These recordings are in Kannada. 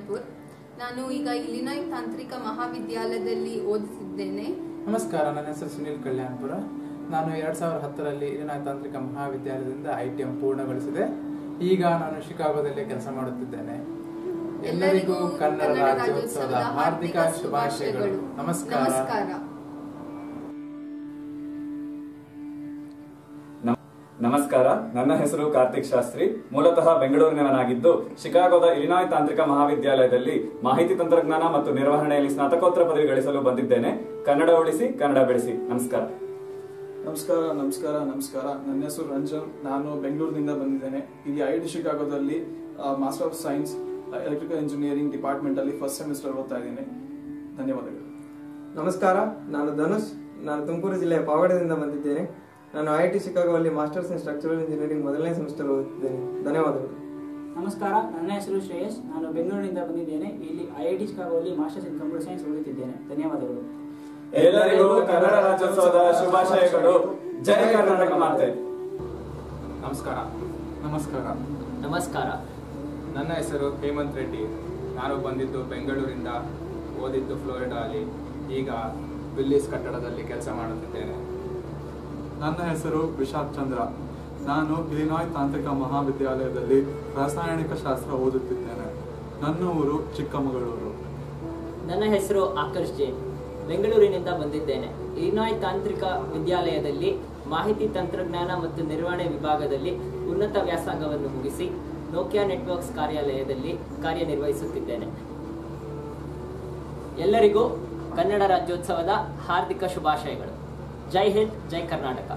ಕಲ್ಯಾಣ್ಪುರ್ ನಾನು ಈಗ ಇಲಿನಾಯ್ ತಾಂತ್ರಿಕ ಮಹಾವಿದ್ಯಾಲಯದಲ್ಲಿ ಓದುತ್ತಿದ್ದೇನೆ ನಮಸ್ಕಾರ ನನ್ನ ಹೆಸರು ಸುನಿಲ್ ಕಲ್ಯಾಣ್ಪುರ ನಾನು ಎರಡ್ ಸಾವಿರದ ಹತ್ತರಲ್ಲಿ ಇಲಿನಾಯ್ ತಾಂತ್ರಿಕ ಮಹಾವಿದ್ಯಾಲಯದಿಂದ ಐ ಟಿ ಎಂ ಪೂರ್ಣಗೊಳಿಸಿದೆ ಈಗ ನಾನು ಶಿಕಾಗೋದಲ್ಲಿ ಕೆಲಸ ಮಾಡುತ್ತಿದ್ದೇನೆ ಎಲ್ಲರಿಗೂ ಕನ್ನಡ ರಾಜ್ಯೋತ್ಸವದ ಹಾರ್ದಿಕ ಶುಭಾಶಯಗಳು ನಮಸ್ಕಾರ ನಮಸ್ಕಾರ ನಮ್- ನಮಸ್ಕಾರ ನನ್ನ ಹೆಸರು ಕಾರ್ತಿಕ್ ಶಾಸ್ತ್ರಿ ಮೂಲತಃ ಬೆಂಗಳೂರಿನವನಾಗಿದ್ದು ಶಿಕಾಗೋದ ಇಲಿನಾಯ್ ತಾಂತ್ರಿಕ ಮಹಾವಿದ್ಯಾಲಯದಲ್ಲಿ ಮಾಹಿತಿ ತಂತ್ರಜ್ಞಾನ ಮತ್ತು ನಿರ್ವಹಣೆಯಲ್ಲಿ ಸ್ನಾತಕೋತ್ತರ ಪದವಿ ಗಳಿಸಲು ಬಂದಿದ್ದೇನೆ ಕನ್ನಡ ಉಳಿಸಿ ಕನ್ನಡ ಬೆಳೆಸಿ ನಮಸ್ಕಾರ ನಮಸ್ಕಾರ ನಮಸ್ಕಾರ ನಮಸ್ಕಾರ ನನ್ನ ಹೆಸರು ರಂಜನ್ ನಾನು ಬೆಂಗಳೂರಿನಿಂದ ಬಂದಿದ್ದೇನೆ ಇಲ್ಲಿ ಐ ಡಿ ಶಿಕಾಗೋದಲ್ಲಿ master of science electrical engineering department ಅಲ್ಲಿ ಫಸ್ಟ್ ಸೆಮಿಸ್ಟರ್ ಓದ್ತಾ ಇದ್ದೀನಿ ಧನ್ಯವಾದಗಳು ನಮಸ್ಕಾರ ನಾನು ಧನುಷ್ ನಾನು ತುಮಕೂರು ಜಿಲ್ಲೆಯ ಪಾವಗಡದಿಂದ ಬಂದಿದ್ದೇನೆ ನಾನು ಐ ಟಿ ಶಿಕಾಗೋದಲ್ಲಿ ಮಾಸ್ಟರ್ಸ್ ಇನ್ ಸ್ಟ್ರಕ್ಚರಲ್ ಇಂಜಿನಿಯರಿಂಗ್ ಮೊದಲನೇ ಸೆಮಿಸ್ಟರ್ ಓದುತ್ತಿದ್ದೇನೆ ಧನ್ಯವಾದಗಳು ನಮಸ್ಕಾರ ನನ್ನ ಹೆಸರು ಶ್ರೇಯಸ್ ನಾನು ಬೆಂಗಳೂರಿನಿಂದ ಬಂದಿದ್ದೇನೆ ಇಲ್ಲಿ ಐ ಐ ಟಿ ಶಿಕಾಗೋದಲ್ಲಿ ಮಾಸ್ಟರ್ಸ್ ಇನ್ ಕಂಪ್ಯೂಟರ್ ಸೈನ್ಸ್ ಓದುತ್ತಿದ್ದೇನೆ ಧನ್ಯವಾದಗಳು ಎಲ್ಲರಿಗೂ ಕನ್ನಡ ರಾಜ್ಯೋತ್ಸವದ ಶುಭಾಶಯಗಳು ಜಯ ಕರ್ನಾಟಕ ಮಾತೆ ನಮಸ್ಕಾರ ನಮಸ್ಕಾರ ನಮಸ್ಕಾರ ನನ್ನ ಹೆಸರು ಹೇಮಂತ್ ರೆಡ್ಡಿ ನಾನು ಬಂದಿದ್ದು ಬೆಂಗಳೂರಿಂದ ಓದಿದ್ದು ಫ್ಲೋರಿಡಾ ಅಲ್ಲಿ ಈಗ ವಿಲ್ಲಿಸ್ ಕಟ್ಟಡದಲ್ಲಿ ಕೆಲಸ ಮಾಡುತ್ತಿದ್ದೇನೆ ನನ್ನ ಹೆಸರು ವಿಶಾಖ್ ಚಂದ್ರ ನಾನು ಇಲಿನಾಯ್ ತಾಂತ್ರಿಕ ಮಹಾವಿದ್ಯಾಲಯದಲ್ಲಿ ರಾಸಾಯನಿಕ ಶಾಸ್ತ್ರ ಓದುತ್ತಿದ್ದೇನೆ ನನ್ನ ಊರು ಚಿಕ್ಕಮಗಳೂರು ನನ್ನ ಹೆಸರು ಆಕರ್ಷ್ ಜೈನ್ ಬೆಂಗಳೂರಿನಿಂದ ಬಂದಿದ್ದೇನೆ ಇಲಿನಾಯ್ ತಾಂತ್ರಿಕ ವಿದ್ಯಾಲಯದಲ್ಲಿ ಮಾಹಿತಿ ತಂತ್ರಜ್ಞಾನ ಮತ್ತು ನಿರ್ವಹಣೆ ವಿಭಾಗದಲ್ಲಿ ಉನ್ನತ ವ್ಯಾಸಂಗವನ್ನು ಮುಗಿಸಿ ನೋಕಿಯಾ ನೆಟ್ವರ್ಕ್ಸ್ ಕಾರ್ಯಾಲಯದಲ್ಲಿ ಕಾರ್ಯನಿರ್ವಹಿಸುತ್ತಿದ್ದೇನೆ ಎಲ್ಲರಿಗೂ ಕನ್ನಡ ರಾಜ್ಯೋತ್ಸವದ ಹಾರ್ದಿಕ ಶುಭಾಶಯಗಳು ಜೈ ಹಿಂದ್ ಜೈ ಕರ್ನಾಟಕ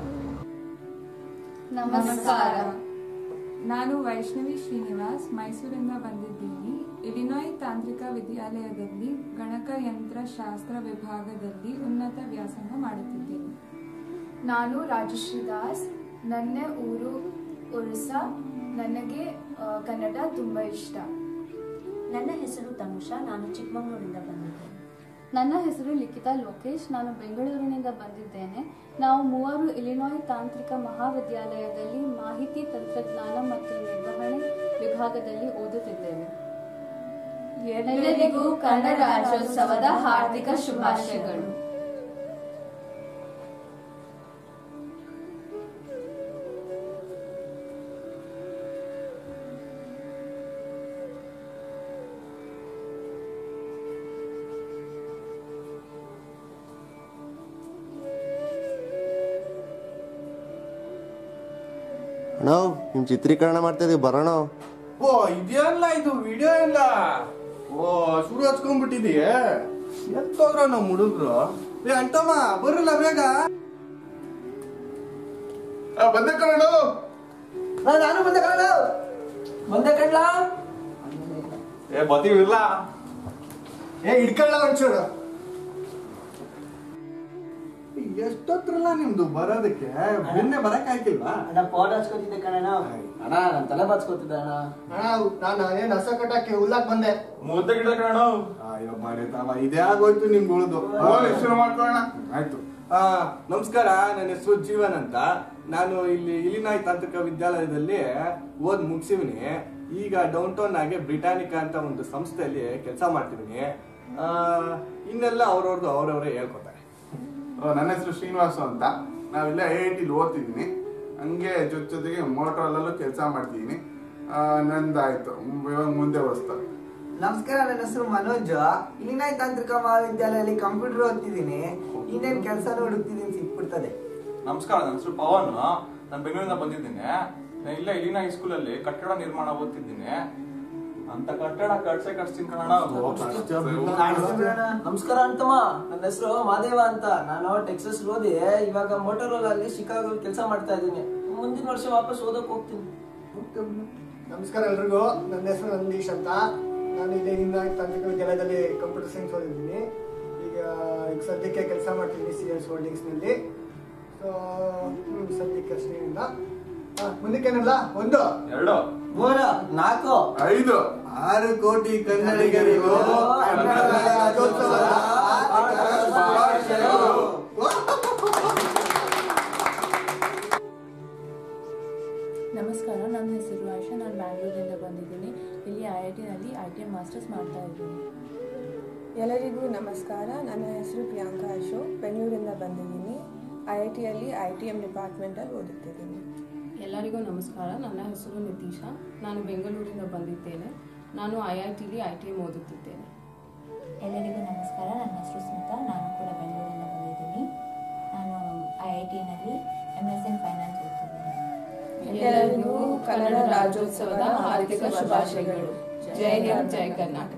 ನಮಸ್ಕಾರ ನಾನು ವೈಷ್ಣವಿ ಶ್ರೀನಿವಾಸ್ ಮೈಸೂರಿಂದ ಬಂದಿದ್ದೀನಿ ಇಲಿನಾಯ್ ತಾಂತ್ರಿಕ ವಿದ್ಯಾಲಯದಲ್ಲಿ ಗಣಕಯಂತ್ರ ಶಾಸ್ತ್ರ ವಿಭಾಗದಲ್ಲಿ ಉನ್ನತ ವ್ಯಾಸಂಗ ಮಾಡುತ್ತಿದ್ದೇನೆ ನಾನು ರಾಜಶ್ರೀ ದಾಸ್ ನನ್ನ ಊರು ಒರಿಸ್ಸಾ ನನಗೆ ಆ, ಕನ್ನಡ ತುಂಬ ಇಷ್ಟ ನನ್ನ ಹೆಸರು ತನುಷಾ ನಾನು ಚಿಕ್ಕಮಗಳೂರಿಂದ ಬಂದಿದ್ದೇನೆ ನನ್ನ ಹೆಸರು ಲಿಖಿತಾ ಲೋಕೇಶ್ ನಾನು ಬೆಂಗಳೂರಿನಿಂದ ಬಂದಿದ್ದೇನೆ ನಾವು ಮೂವರು ಇಲಿನಾಯ್ ತಾಂತ್ರಿಕ ಮಹಾವಿದ್ಯಾಲಯದಲ್ಲಿ ಮಾಹಿತಿ ತಂತ್ರಜ್ಞಾನ ಮತ್ತು ನಿರ್ವಹಣೆ ವಿಭಾಗದಲ್ಲಿ ಓದುತ್ತಿದ್ದೇವೆ ಎಲ್ಲರಿಗೂ ಕನ್ನಡ ರಾಜ್ಯೋತ್ಸವದ ಹಾರ್ದಿಕ ಶುಭಾಶಯಗಳು ಅಣ್ಣ ನಿಮ್ ಚಿತ್ರೀಕರಣ ಮಾಡ್ತಾ ಇದೀವಿ ಬರೋಣ ಓ ಇದೆಯಲ್ಲ ಇದು ವಿಡಿಯೋ ಇಲ್ಲ ಓ ಶುರು ಹಚ್ಕೊಂಡ್ಬಿಟ್ಟಿದೀಯ ಎತ್ತೋದ್ರ ನಮ್ಮ ಹುಡುಗ್ರು ಏ ಅಂಟಮ್ಮ ಬರಲ್ಲ ಬೇಗ ಆ, ಬಂದೆ ಕಣ ನಾನು ಬಂದೆ ಕನ್ನಡ ಬಂದೆ ಕಣ್ಲ ಏ ಬದೀವಿಲ್ಲ ಏ ಹಿಡ್ಕೊಳ್ಳ ಒಂಚೂರು ಎಷ್ಟೊತ್ರಲ್ಲ ನಿಮ್ದು ಬರೋದಕ್ಕೆ ಬೆನ್ನೆ ಬರಕ್ ಆಗಿಲ್ವಾ ಅಣ್ಣ ಫೋನ್ ಹಚ್ಕೋತಿದ್ದೆ ಕಣಣ್ಣ ಅಣ್ಣ ನಾನು ತಲೆ ಬಾಚ್ಕೋತಿದ್ದೆ ಅಣ್ಣ ನಾನು ಏನ್ ಹಸ ಕಟ್ಟಕ್ಕೆ ಉಲ್ಲಾಕ್ ಬಂದೆ ಮುದ್ದೆ ಗಿಡ ಕಣ ಅಯ್ಯೋ ಮಾರಿ ತಾವ ಇದೇ ಆಗೋಯ್ತು ನಿಮ್ಗೆ ಉಳಿದು ಶುರು ಮಾಡ್ಕೊಳ್ಳೋಣ ಆಯ್ತು ಆ ನಮಸ್ಕಾರ ನನ್ನ ಹೆಸರು ಜೀವನ್ ಅಂತ ನಾನು ಇಲ್ಲಿ ಇಲಿನಾಯ್ ತಾಂತ್ರಿಕ ವಿದ್ಯಾಲಯದಲ್ಲಿ ಓದ್ ಮುಗಿಸಿವಿನಿ ಈಗ ಡೌನ್ ಟೌನ್ ಆಗಿ ಬ್ರಿಟಾನಿಕಾ ಅಂತ ಒಂದು ಸಂಸ್ಥೆಯಲ್ಲಿ ಕೆಲಸ ಮಾಡ್ತಿದ್ದೀನಿ ಆ, ಇನ್ನೆಲ್ಲ ಅವ್ರವ್ರದ್ದು ಅವ್ರವ್ರೇ ಹೇಳ್ಕೊತಾರೆ ನನ್ನ ಹೆಸರು ಶ್ರೀನಿವಾಸ ಅಂತ ನಾವಿಲ್ಲೇ ಐ ಐ ಟಿಲಿ ಓದ್ತಿದ್ದೀನಿ ಹಂಗೆ ಜೊತೆ ಜೊತೆಗೆ ಮೋಟ್ರಲ್ಲೂ ಕೆಲಸ ಮಾಡ್ತಿದ್ದೀನಿ ಆ, ನಂದಾಯ್ತು ಇವಾಗ ಮುಂದೆ ಹೊಸ್ತು ನಮಸ್ಕಾರ ನನ್ನ ಹೆಸರು ಮನೋಜ್ ಇಲಿನಾಯ್ ತಾಂತ್ರಿಕ ಮಹಾವಿದ್ಯಾಲಯದಲ್ಲಿ ಕಂಪ್ಯೂಟರ್ ಓದ್ತಿದ್ದೀನಿ ಇನ್ನೇನ್ ಕೆಲಸನೂ ಹುಡುಕ್ತಿದ್ದೀನಿ ಸಿಕ್ಬಿಡ್ತದೆ ನಮಸ್ಕಾರ ನನ್ನ ಹೆಸರು ಪವನ್ ನಾನು ಬೆಂಗಳೂರಿಂದ ಬಂದಿದ್ದೀನಿ ನಾನು ಇಲ್ಲೇ ಇಲ್ಲಿನ ಹೈಸ್ಕೂಲಲ್ಲಿ ಕಟ್ಟಡ ನಿರ್ಮಾಣ ಓದ್ತಿದ್ದೀನಿ ಅಂತ ಕಟ್ಟಡ ಕಟ್ಸೆ ಕಟ್ಸ್ತೀನಿ ಕಣ ನಮಸ್ಕಾರ ಅಂತಮ್ಮ ನನ್ನ ಹೆಸರು ಮಾದೇವ ಅಂತ ನಾನು ಟೆಕ್ಸಸ್ ಓದಿ ಇವಾಗ ಮೋಟೋರೋಲ್ ಅಲ್ಲಿ ಶಿಕಾಗೋ ಕೆಲಸ ಮಾಡ್ತಾ ಇದ್ದೀನಿ ಮುಂದಿನ ವರ್ಷ ವಾಪಸ್ ಓದಕ್ ಹೋಗ್ತೀನಿ ನಮಸ್ಕಾರ ಎಲ್ರಿಗೂ ನನ್ನ ಹೆಸರು ನಂದೀಶ್ ಅಂತ ನಾನು ಇಲ್ಲಿ ಇಂದ ತಾಂತ್ರಿಕ ವಿದ್ಯಾಲಯದಲ್ಲಿ ಕಂಪ್ಯೂಟರ್ ಸೈನ್ಸ್ ಓದಿದ್ದೀನಿ ಈಗ ಈಗ ಸದ್ಯಕ್ಕೆ ಕೆಲಸ ಮಾಡ್ತಿದ್ದೀನಿ ಸಿ ಎಸ್ ಹೋಲ್ಡಿಂಗ್ಸ್ನಲ್ಲಿ ಸೊ ಸದ್ಯಕ್ಕೆ ಅಷ್ಟೇನಿಲ್ಲ ಆ, ಮುಂದಕ್ಕೇನಲ್ಲ ಒಂದು ಎರಡು ಮೂರ ನಾಲ್ಕು ಐದು ಆರು ಕೋಟಿ ಕನ್ನಡಿಗರಿಗೂ ಕನ್ನಡ ರಾಜ್ಯೋತ್ಸವದ ಹಾರ್ದಿಕ ಶುಭಾಶಯಗಳು. ನಮಸ್ಕಾರ ನನ್ನ ಹೆಸರು ಆಶಾ ನಾನು ಬ್ಯಾಂಗ್ಳೂರಿಂದ ಬಂದಿದ್ದೀನಿ ಇಲ್ಲಿ ಐ ಐ ಟಿನಲ್ಲಿ ಐ ಟಿ ಎಂ ಮಾಸ್ಟರ್ಸ್ ಮಾಡ್ತಾ ಇದ್ದೀನಿ ಎಲ್ಲರಿಗೂ ನಮಸ್ಕಾರ ನನ್ನ ಹೆಸರು ಪ್ರಿಯಾಂಕಾ ಅಶೋಕ್ ಬೆಂಗಳೂರಿಂದ ಬಂದಿದ್ದೀನಿ ಐ ಐ ಟಿಯಲ್ಲಿ ಐ ಟಿ ಎಮ್ ಡಿಪಾರ್ಟ್ಮೆಂಟಲ್ಲಿ ಓದುತ್ತಿದ್ದೀನಿ ಎಲ್ಲರಿಗೂ ನಮಸ್ಕಾರ ನನ್ನ ಹೆಸರು ನಿತೀಶಾ ನಾನು ಬೆಂಗಳೂರಿಂದ ಬಂದಿದ್ದೇನೆ ನಾನು ಐ ಐ ಟಿಲಿ ಐ ಟಿ ಎಮ್ ಓದುತ್ತಿದ್ದೇನೆ ಎಲ್ಲರಿಗೂ ನಮಸ್ಕಾರ ನನ್ನ ಹೆಸರು ಸ್ಮಿತಾ ನಾನು ಕೂಡ ಬೆಂಗಳೂರಿಂದ ಬಂದಿದ್ದೀನಿ ನಾನು ಐ ಐ ಟಿನಲ್ಲಿ ಎಮ್ ಎಸ್ ಎನ್ ಫೈನಾನ್ಸ್ ಓದ್ತಿದ್ದೀನಿ ಎಲ್ಲರಿಗೂ ಕನ್ನಡ ರಾಜ್ಯೋತ್ಸವದ ಹಾರ್ದಿಕ ಶುಭಾಶಯಗಳು ಜೈ ಹಿಂದ್ ಜೈ ಕರ್ನಾಟಕ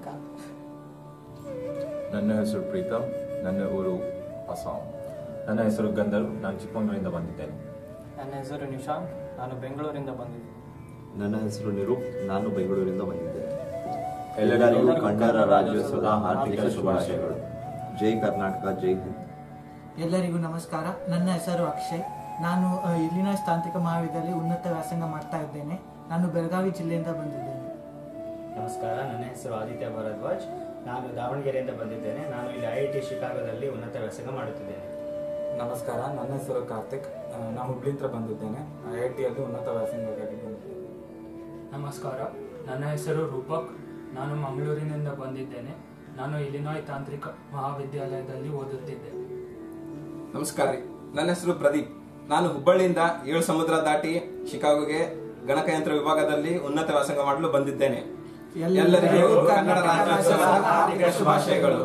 ನನ್ನ ಹೆಸರು ಪ್ರೀತಮ್ ನನ್ನ ಊರು ಅಸ್ಸಾಂ ನನ್ನ ಹೆಸರು ಗಂಧರ್ವ್ ನಾನು ಚಿಕ್ಕಮಗಳೂರಿಂದ ಬಂದಿದ್ದೇನೆ ನನ್ನ ಹೆಸರು ನಿಶಾಂತ್ ನಾನು ಬೆಂಗಳೂರಿಂದ ಬಂದಿದ್ದೀನಿ ನನ್ನ ಹೆಸರು ನಿರೂಪ್ ನಾನು ಬೆಂಗಳೂರಿಂದ ಬಂದಿದ್ದೇನೆ ಎಲ್ಲರಿಗೂ ಕನ್ನಡ ರಾಜ್ಯೋತ್ಸವದ ಹಾರ್ದಿಕ ಶುಭಾಶಯಗಳು ಜೈ ಕರ್ನಾಟಕ ಜೈ ಹಿಂದ್ ಎಲ್ಲರಿಗೂ ನಮಸ್ಕಾರ ನನ್ನ ಹೆಸರು ಅಕ್ಷಯ್ ನಾನು ಅ, ಇಲ್ಲಿನಾಯ್ಸ್ ತಾಂತ್ರಿಕ ಮಹಾವಿದ್ಯಾಲಯ ಉನ್ನತ ವ್ಯಾಸಂಗ ಮಾಡ್ತಾ ಇದ್ದೇನೆ ನಾನು ಬೆಳಗಾವಿ ಜಿಲ್ಲೆಯಿಂದ ಬಂದಿದ್ದೇನೆ ನಮಸ್ಕಾರ ನನ್ನ ಹೆಸರು ಆದಿತ್ಯ ಭರದ್ವಾಜ್ ನಾನು ದಾವಣಗೆರೆಯಿಂದ ಬಂದಿದ್ದೇನೆ ನಾನು ಇಲ್ಲಿ ಐ ಐ ಟಿ ಶಿಕಾಗೋದಲ್ಲಿ ಉನ್ನತ ವ್ಯಾಸಂಗ ಮಾಡುತ್ತಿದ್ದೇನೆ ನಮಸ್ಕಾರ ನನ್ನ ಹೆಸರು ಕಾರ್ತಿಕ್ ಆ, ನಾನು ಹುಬ್ಳಿಂದ ಬಂದಿದ್ದೇನೆ ಐ ಐ ಟಿಯಲ್ಲಿ ಉನ್ನತ ವ್ಯಾಸಂಗಕ್ಕಾಗಿ ಬಂದಿದ್ದೇನೆ ನಮಸ್ಕಾರ ನನ್ನ ಹೆಸರು ರೂಪಕ್ ನಾನು ಮಂಗಳೂರಿನಿಂದ ಬಂದಿದ್ದೇನೆ ನಾನು ಇಲಿನಾಯ್ ತಾಂತ್ರಿಕ ಮಹಾವಿದ್ಯಾಲಯದಲ್ಲಿ ಓದುತ್ತಿದ್ದೆ ನಮಸ್ಕಾರ ರೀ ನನ್ನ ಹೆಸರು ಪ್ರದೀಪ್ ನಾನು ಹುಬ್ಬಳ್ಳಿಯಿಂದ ಏಳು ಸಮುದ್ರ ದಾಟಿ ಶಿಕಾಗೋಗೆ ಗಣಕಯಂತ್ರ ವಿಭಾಗದಲ್ಲಿ ಉನ್ನತ ವ್ಯಾಸಂಗ ಮಾಡಲು ಬಂದಿದ್ದೇನೆ ಎಲ್ಲರಿಗೂ ಕನ್ನಡ ರಾಜ್ಯೋತ್ಸವದ ಹಾರ್ದಿಕ ಶುಭಾಶಯಗಳು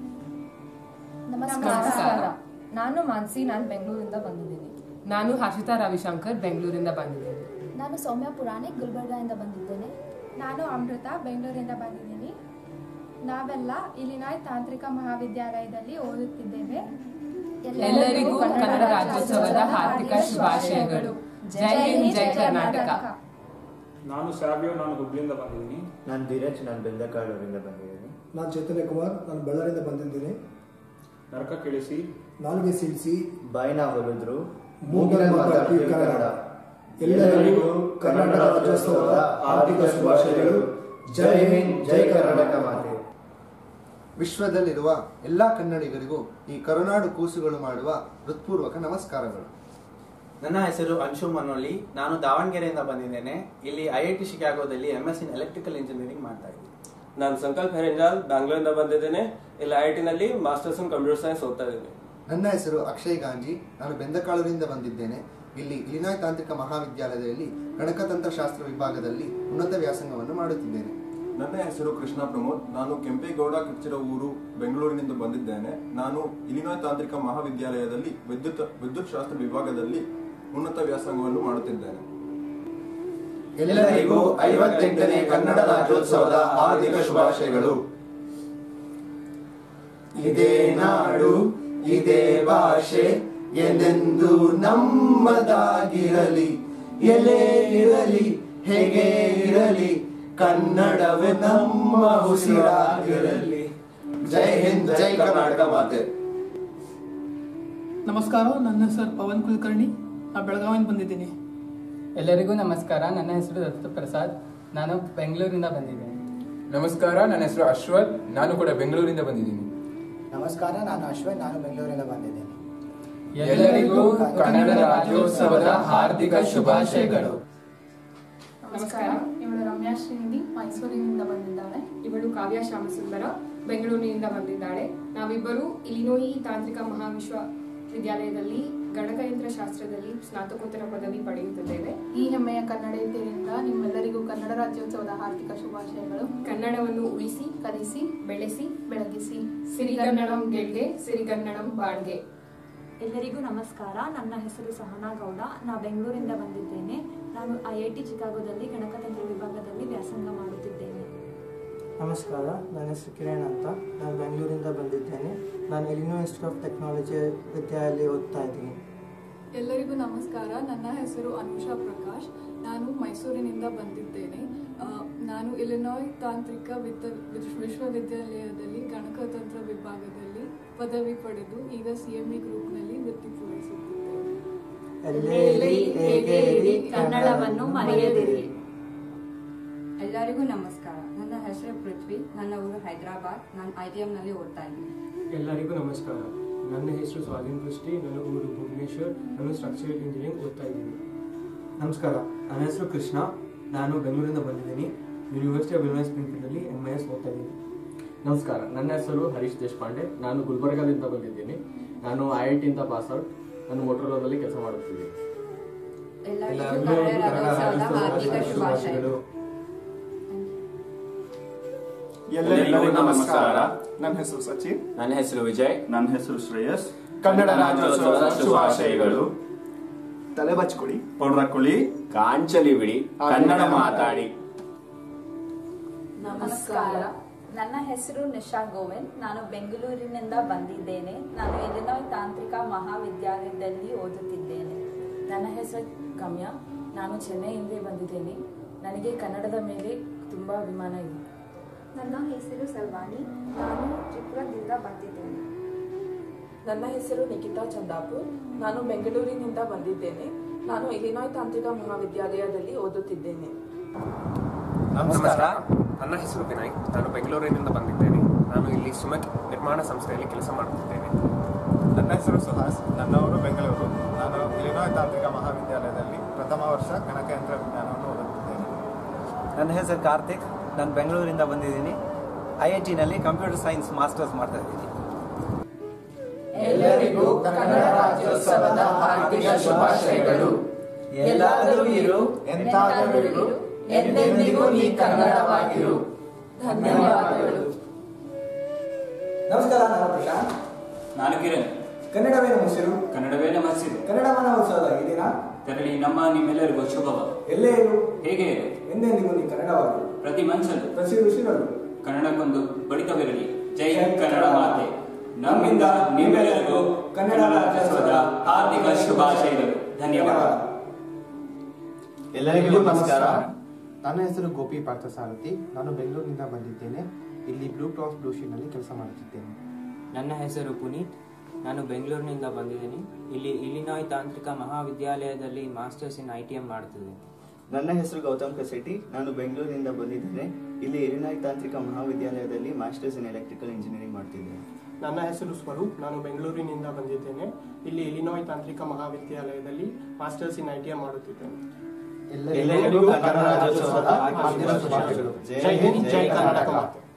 ನಮಸ್ಕಾರ ನಾನು ಮಾನ್ಸಿ ನಾನು ಬೆಂಗಳೂರಿಂದ ಬಂದಿದ್ದೀನಿ ನಾನು ಹರ್ಷಿತಾ ರವಿಶಂಕರ್ ಬೆಂಗಳೂರಿಂದ ಬಂದಿದ್ದೇನೆ ನಾನು ಸೌಮ್ಯ ಪುರಾಣಿಕ್ ಗುಲ್ಬರ್ಗಾದಿಂದ ಬಂದಿದ್ದೇನೆ ನಾನು ಅಮೃತ ಬೆಂಗಳೂರಿಂದ ಬಂದಿದ್ದೀನಿ ನಾವೆಲ್ಲ ಇಲಿನಾಯ್ ತಾಂತ್ರಿಕ ಮಹಾವಿದ್ಯಾಲಯದಲ್ಲಿ ಓದುತ್ತಿದ್ದೇವೆ ಎಲ್ಲರಿಗೂ ಕನ್ನಡ ರಾಜ್ಯೋತ್ಸವದ ಹಾರ್ದಿಕ ಶುಭಾಶಯಗಳು ಜೈ ಹಿಂದ್ ಜೈ ಕರ್ನಾಟಕ ನಾನು ಶಾವ್ಯ ನಾನು ಹುಬ್ಳಿಯಿಂದ ಬಂದಿದ್ದೀನಿ ನಾನು ಧೀರಜ್ ನಾನು ಬೆಂದಕಾಳೂರಿಂದ ಬಂದಿದ್ದೀನಿ ನಾನು ಚೈತನ್ಯ ಕುಮಾರ್ ನಾನು ಬಳ್ಳಾರಿಯಿಂದ ಬಂದಿದ್ದೀನಿ ನರಕ ಕೇಳಿಸಿ ನಾಲ್ಗೆ ಸೀಳಿಸಿ ಬಾಯಿನ ಹೊಲಿದ್ರು ಮೂಗಿನ ಮಾತಾಡಿ ಕನ್ನಡ ಎಲ್ಲರಿಗೂ ಕನ್ನಡ ರಾಜ್ಯೋತ್ಸವದ ಆರ್ಥಿಕ ಶುಭಾಶಯಗಳು ಜೈ ಹಿಂದ್ ಜೈ ಕರ್ನಾಟಕ ಮಾತೆ ವಿಶ್ವದಲ್ಲಿರುವ ಎಲ್ಲಾ ಕನ್ನಡಿಗರಿಗೂ ಈ ಕರುನಾಡು ಕೂಸುಗಳು ಮಾಡುವ ಹೃತ್ಪೂರ್ವಕ ನಮಸ್ಕಾರಗಳು ನನ್ನ ಹೆಸರು ಅಂಶು ಮನೋಲಿ ನಾನು ದಾವಣಗೆರೆಯಿಂದ ಬಂದಿದ್ದೇನೆ ಇಲ್ಲಿ ಐ ಐ ಟಿ ಶಿಕಾಗೋದಲ್ಲಿ M S in electrical engineering ಮಾಡ್ತಾ ಇದ್ದೀನಿ ನಾನು ಸಂಕಲ್ಪ್ ಹೆರೆಂಜಾಲ್ ಬ್ಯಾಂಗ್ಳೂರಿಂದ ಬಂದಿದ್ದೇನೆ ಇಲ್ಲಿ ಐ ಟಿನಲ್ಲಿ ಮಾಸ್ಟರ್ಸ್ ಇನ್ ಕಂಪ್ಯೂಟರ್ ಸೈನ್ಸ್ ಓದ್ತಾ ಇದ್ದೀನಿ ನನ್ನ ಹೆಸರು ಅಕ್ಷಯ್ ಗಾಂಜಿ ನಾನು ಬೆಂದಕಾಳೂರಿಂದ ಬಂದಿದ್ದೇನೆ ಇಲ್ಲಿ ಇಲಿನಾಯ್ ತಾಂತ್ರಿಕ ಮಹಾವಿದ್ಯಾಲಯದಲ್ಲಿ ಗಣಕತಂತ್ರಶಾಸ್ತ್ರ ವಿಭಾಗದಲ್ಲಿ ಉನ್ನತ ವ್ಯಾಸಂಗವನ್ನು ಮಾಡುತ್ತಿದ್ದೇನೆ ನನ್ನ ಹೆಸರು ಕೃಷ್ಣ ಪ್ರಮೋದ್ ನಾನು ಕೆಂಪೇಗೌಡ ಕಿಚ್ಚಿರ ಊರು ಬೆಂಗಳೂರಿನಿಂದ ಬಂದಿದ್ದೇನೆ ನಾನು ಇಲಿನಾಯ್ ತಾಂತ್ರಿಕ ಮಹಾವಿದ್ಯಾಲಯದಲ್ಲಿ ವಿದ್ಯುತ್ ವಿದ್ಯುತ್ ಶಾಸ್ತ್ರ ವಿಭಾಗದಲ್ಲಿ ಉನ್ನತ ವ್ಯಾಸಂಗವನ್ನು ಮಾಡುತ್ತಿದ್ದೇನೆ ಎಲ್ಲರಿಗೂ ಐವತ್ತೆಂಟನೇ ಕನ್ನಡ ರಾಜ್ಯೋತ್ಸವದ ಹಾರ್ದಿಕ ಶುಭಾಶಯಗಳು ಇದೇ ನಾಡು ಇದೇ ಭಾಷೆ ಎಂದೆಂದು ನಮ್ಮದಾಗಿರಲಿ ಎಲೆ ಇರಲಿ ಹೇಗೆ ಇರಲಿ ಕನ್ನಡವೇ ನಮ್ಮ ಉಸಿರಾಗಿರಲಿ ಜೈ ಹಿಂದ್ ಜೈ ಕರ್ನಾಟಕ ಮಾತೆ ನಮಸ್ಕಾರ ನನ್ನ ಹೆಸರು ಪವನ್ ಕುಲಕರ್ಣಿ ನಾನು ಬೆಳಗಾವಿಯಿಂದ ಬಂದಿದ್ದೀನಿ ಎಲ್ಲರಿಗೂ ನಮಸ್ಕಾರ ನನ್ನ ಹೆಸರು ದತ್ತ ಪ್ರಸಾದ್ ನಾನು ಬೆಂಗಳೂರಿಂದ ಬಂದಿದ್ದೇನೆ ನಮಸ್ಕಾರ ನನ್ನ ಹೆಸರು ಅಶ್ವಥ್ ನಾನು ಕೂಡ ಬೆಂಗಳೂರಿಂದ ಬಂದಿದ್ದೀನಿ ನಮಸ್ಕಾರ ನಾನು ಅಶ್ವಥ್ ನಾನು ಬೆಂಗಳೂರಿಂದ ಬಂದಿದ್ದೇನೆ ಎಲ್ಲರಿಗೂ ಕನ್ನಡ ರಾಜ್ಯೋತ್ಸವದ ಹಾರ್ದಿಕ ಶುಭಾಶಯಗಳು ನಮಸ್ಕಾರ ಇವಳು ರಮ್ಯಾ ಶ್ರೀನಿಧಿ ಮೈಸೂರಿನಿಂದ ಬಂದಿದ್ದಾಳೆ ಇವಳು ಕಾವ್ಯ ಶ್ಯಾಮಸುಂದರ ಬೆಂಗಳೂರಿನಿಂದ ಬಂದಿದ್ದಾಳೆ ನಾವಿಬ್ಬರು ಇಲಿನೋಯಿ ತಾಂತ್ರಿಕ ಮಹಾವಿಶ್ವವಿದ್ಯಾಲಯದಲ್ಲಿ ಗಣಕಯಂತ್ರ ಶಾಸ್ತ್ರದಲ್ಲಿ ಸ್ನಾತಕೋತ್ತರ ಪದವಿ ಪಡೆಯುತ್ತಿದ್ದೇವೆ ಈ ಹೆಮ್ಮೆಯ ಕನ್ನಡತೆಯಿಂದ ನಿಮ್ಮೆಲ್ಲರಿಗೂ ಕನ್ನಡ ರಾಜ್ಯೋತ್ಸವದ ಹಾರ್ದಿಕ ಶುಭಾಶಯಗಳು ಕನ್ನಡವನ್ನು ಉಳಿಸಿ ಕಲಿಸಿ ಬೆಳೆಸಿ ಬೆಳಗಿಸಿ ಸಿರಿಗನ್ನಡಂ ಗೆಲ್ಗೆ ಸಿರಿಗನ್ನಡಂ ಬಾಳ್ಗೆ ಎಲ್ಲರಿಗೂ ನಮಸ್ಕಾರ ನನ್ನ ಹೆಸರು ಸಹನಾ ಗೌಡ ನಾ ಬೆಂಗಳೂರಿಂದ ಬಂದಿದ್ದೇನೆ ನಾನು ಐ ಐ ಟಿ ಚಿಕಾಗೋದಲ್ಲಿ ಗಣಕತಂತ್ರ ವಿಭಾಗದಲ್ಲಿ ವ್ಯಾಸಂಗ ಮಾಡುತ್ತಿದ್ದೇನೆ ನಮಸ್ಕಾರ ನನ್ನ ಹೆಸರು ಕಿರಣ್ ಅಂತ ನಾನು ಬೆಂಗಳೂರಿಂದ ಬಂದಿದ್ದೇನೆ ನಾನು ಎಲಿನೋ ಇನ್ಸ್ಟಿಟ್ಯೂಟ್ ಆಫ್ ಟೆಕ್ನಾಲಜಿ ವಿದ್ಯಾಲಯ ಓದ್ತಾ ಇದ್ದೀನಿ ಎಲ್ಲರಿಗೂ ನಮಸ್ಕಾರ ನನ್ನ ಹೆಸರು ಅನುಷಾ ಪ್ರಕಾಶ್ ನಾನು ಮೈಸೂರಿನಿಂದ ಬಂದಿದ್ದೇನೆ ಆ, ನಾನು ಇಲಿನಾಯ್ ತಾಂತ್ರಿಕ ವಿದ್ಯ ವಿಶ್ವ- ವಿಶ್ವವಿದ್ಯಾಲಯದಲ್ಲಿ ಗಣಕತಂತ್ರ ವಿಭಾಗದಲ್ಲಿ ಪದವಿ ಪಡೆದು ಈಗ ಸಿ ಎಂ ಇ ಗ್ರೂಪ್ನಲ್ಲಿ ವೃತ್ತಿ ಪೂರೈಸುತ್ತಿದ್ದೇನೆ ಎಲ್ಲೇ ಇರಿ, ಹೇಗೆ ಇರಿ, ಕನ್ನಡವನ್ನು ಮರೆಯದಿರಿ ಎಲ್ಲರಿಗೂ ನಮಸ್ಕಾರ ನನ್ನ ಹೆಸರು ಪೃಥ್ವಿ ನನ್ನ ಊರು ಹೈದರಾಬಾದ್ ನಾನು ಐ ಟಿ ಎಂನಲ್ಲಿ ಓದ್ತಾ ಇದ್ದೀನಿ ಎಲ್ಲರಿಗೂ ನಮಸ್ಕಾರ ನನ್ನ ಹೆಸರು ಸ್ವಾಧೀನ್ ಕೃಷ್ಟಿ ನನ್ನ ಊರು ಭುವನೇಶ್ವರ್ ನಾನು ಸ್ಟ್ರಕ್ಚರಲ್ ಇಂಜಿನಿಯರಿಂಗ್ ಓದ್ತಾ ಇದ್ದೀನಿ ನಮಸ್ಕಾರ ನನ್ನ ಹೆಸರು ಕೃಷ್ಣ ನಾನು ಬೆಂಗಳೂರಿಂದ ಬಂದಿದ್ದೀನಿ ಯೂನಿವರ್ಸಿಟಿ ಆಫ್ ಇಲ್ನೋಯ್ ಸ್ಪ್ರಿಂಗ್ಫೀಲ್ಡಲ್ಲಿ ಎಮ್ ಐ ಎಸ್ ಓದ್ತಾ ಇದ್ದೀನಿ ನಮಸ್ಕಾರ ನನ್ನ ಹೆಸರು ಹರೀಶ್ ದೇಶಪಾಂಡೆ ನಾನು ಗುಲ್ಬರ್ಗಾದಿಂದ ಬಂದಿದ್ದೀನಿ ನಾನು ಐ ಐ ಟಿಯಿಂದ ಪಾಸ್ ಔಟ್ ನಾನು ಮೋಟೋರೋಲಾದಲ್ಲಿ ಕೆಲಸ ಮಾಡುತ್ತಿದ್ದೀನಿ ಎಲ್ಲರಿಗೂ ಕನ್ನಡ ರಾಜ್ಯೋತ್ಸವದ ಹಾರ್ದಿಕ ಶುಭಾಶಯಗಳು ಎಲ್ಲರಿಗೂ ನಮಸ್ಕಾರ ನನ್ನ ಹೆಸರು ಸಚಿನ್ ನನ್ನ ಹೆಸರು ವಿಜಯ್ ನನ್ನ ಹೆಸರು ಶ್ರೇಯಸ್ ಕನ್ನಡ ರಾಜ್ಯೋತ್ಸವದ ಶುಭಾಶಯಗಳು ತಲೆ ಬಚ್ಕೊಡಿ ಪೌಡ್ರ್ ಹಾಕೊಳ್ಳಿ ಕಾಂಚಲಿ ಬಿಡಿ ಕನ್ನಡ ಮಾತಾಡಿ ನಮಸ್ಕಾರ ನನ್ನ ಹೆಸರು ನಿಶಾ ಗೋವಿಂದ್ ನಾನು ಬೆಂಗಳೂರಿನಿಂದ ಬಂದಿದ್ದೇನೆ ನಾನು ಇಲಿನಾಯ್ ತಾಂತ್ರಿಕ ಮಹಾವಿದ್ಯಾಲಯದಲ್ಲಿ ಓದುತ್ತಿದ್ದೇನೆ ನನ್ನ ಹೆಸರು ಗಮ್ಯ ನಾನು ಚೆನ್ನೈಯಿಂದ ಬಂದಿದ್ದೇನೆ ನನಗೆ ಕನ್ನಡದ ಮೇಲೆ ತುಂಬ ಅಭಿಮಾನ ಇದೆ ನನ್ನ ಹೆಸರು ಸಲ್ವಾನಿ ನಾನು ತ್ರಿಪುರದಿಂದ ಬಂದಿದ್ದೇನೆ ನನ್ನ ಹೆಸರು ನಿಖಿತಾ ಚಂದಾಪುರ್ ನಾನು ಬೆಂಗಳೂರಿನಿಂದ ಬಂದಿದ್ದೇನೆ ನಾನು ಇಲಿನಾಯ್ ತಾಂತ್ರಿಕ ಮಹಾವಿದ್ಯಾಲಯದಲ್ಲಿ ಓದುತ್ತಿದ್ದೇನೆ ನಮಸ್ಕಾರ ನನ್ನ ಹೆಸರು ವಿನಯ್ ನಾನು ಬೆಂಗಳೂರಿನಿಂದ ಬಂದಿದ್ದೇನೆ ನಾನು ಇಲ್ಲಿ ಸುಮಕ್ ನಿರ್ಮಾಣ ಸಂಸ್ಥೆಯಲ್ಲಿ ಕೆಲಸ ಮಾಡುತ್ತಿದ್ದೇನೆ ನನ್ನ ಹೆಸರು ಸುಹಾಸ್ ನನ್ನವರು ಬೆಂಗಳೂರು ನಾನು ಇಲಿನಾಯ್ ತಾಂತ್ರಿಕ ಮಹಾವಿದ್ಯಾಲಯದಲ್ಲಿ ಪ್ರಥಮ ವರ್ಷ ಗಣಕಯಂತ್ರ ವಿಜ್ಞಾನವನ್ನು ಓದುತ್ತಿದ್ದೇನೆ ನನ್ನ ಹೆಸರು ಕಾರ್ತಿಕ್ ನಾನು ಬೆಂಗಳೂರಿಂದ ಬಂದಿದ್ದೀನಿ ಐ ಐ ಟಿನಲ್ಲಿ ಕಂಪ್ಯೂಟರ್ ಸೈನ್ಸ್ ಮಾಸ್ಟರ್ಸ್ ಮಾಡ್ತಾ ಇದ್ದೀನಿ ಎಲ್ಲರಿಗೂ ಕನ್ನಡ ರಾಜ್ಯೋತ್ಸವದ ಹಾರ್ದಿಕ ಶುಭಾಶಯಗಳು ಎಲ್ಲಾದರೂ ಇರು ಎಂತಾದರೂ ಇರು ಎಂದೆಂದಿಗೂ ನೀ ಕನ್ನಡವಾಗಿರು ಧನ್ಯವಾದಗಳು ನಮಸ್ಕಾರ ನಾನು ಪ್ರಶಾಂತ್ ನಾನು ಕಿರಣ್ ಕನ್ನಡವೇ ನಮ್ಮ ಹೆಸರು ಕನ್ನಡವೇ ನಮ್ಮ ಹಸಿರು ಕನ್ನಡ ಮನೋತ್ಸವದ ಈ ದಿನ ತೆರಳಿ ನಮ್ಮ ನಿಮ್ಮೆಲ್ಲರಿಗೂ ಶುಭವ ಎಲ್ಲೇ ಇರು ಹೇಗೆ ಇರು ಎಂದೆಂದಿಗೂ ನೀ ಕನ್ನಡವಾಗಿ ಪ್ರತಿ ಮನುಷ್ಯನು ಪ್ರತಿ ಋಷಿಗಳು ಕನ್ನಡಕ್ಕೊಂದು ಬಡಿತವಿರಲಿ ಜೈ ಕನ್ನಡ ಮಾತೆ ನಮ್ಮಿಂದ ನಿಮ್ಮೆಲ್ಲರಿಗೂ ಕನ್ನಡ ರಾಜ್ಯೋತ್ಸವದ ಹಾರ್ದಿಕ ಶುಭಾಶಯಗಳು ಧನ್ಯವಾದ ಎಲ್ಲರಿಗೂ ನಮಸ್ಕಾರ ನನ್ನ ಹೆಸರು ಗೋಪಿ ಪಾರ್ಥಸಾರಥಿ ನಾನು ಬೆಂಗಳೂರಿನಿಂದ ಬಂದಿದ್ದೇನೆ ಇಲ್ಲಿ ಬ್ಲೂ ಕ್ರಾಸ್ ಬ್ಲೂ ಶೀಟ್ನಲ್ಲಿ ಕೆಲಸ ಮಾಡುತ್ತಿದ್ದೇನೆ ನನ್ನ ಹೆಸರು ಪುನೀತ್ ನಾನು ಬೆಂಗಳೂರಿನಿಂದ ಬಂದಿದ್ದೀನಿ ಇಲ್ಲಿ ಇಲಿನಾಯ್ ತಾಂತ್ರಿಕ ಮಹಾವಿದ್ಯಾಲಯದಲ್ಲಿ masters in I T M ಮಾಡ್ತಿದ್ದೀನಿ ನನ್ನ ಹೆಸರು ಗೌತಮ್ ಕಸೆಟಿ ನಾನು ಬೆಂಗಳೂರಿನಿಂದ ಬಂದಿದ್ದೇನೆ ಇಲ್ಲಿ ಇರಿನಾಯ್ ತಾಂತ್ರಿಕ ಮಹಾವಿದ್ಯಾಲಯದಲ್ಲಿ ಮಾಸ್ಟರ್ಸ್ ಇನ್ ಎಲೆಕ್ಟ್ರಿಕಲ್ ಇಂಜಿನಿಯರಿಂಗ್ ಮಾಡ್ತಿದ್ದೇನೆ ನನ್ನ ಹೆಸರು ಸ್ವರೂಪ್ ನಾನು ಬೆಂಗಳೂರಿನಿಂದ ಬಂದಿದ್ದೇನೆ ಇಲ್ಲಿ ಇಲಿನಾಯ್ ತಾಂತ್ರಿಕ ಮಹಾವಿದ್ಯಾಲಯದಲ್ಲಿ masters in I T M ಮಾಡುತ್ತಿದ್ದೇನೆ ಎಲ್ಲರಿಗೂ ಕನ್ನಡ ರಾಜ್ಯೋತ್ಸವದ ಹಾರ್ದಿಕ ಶುಭಾಶಯಗಳು. ಜೈ ಹಿಂದ್, ಜೈ ಕರ್ನಾಟಕ ಮಾತೆ.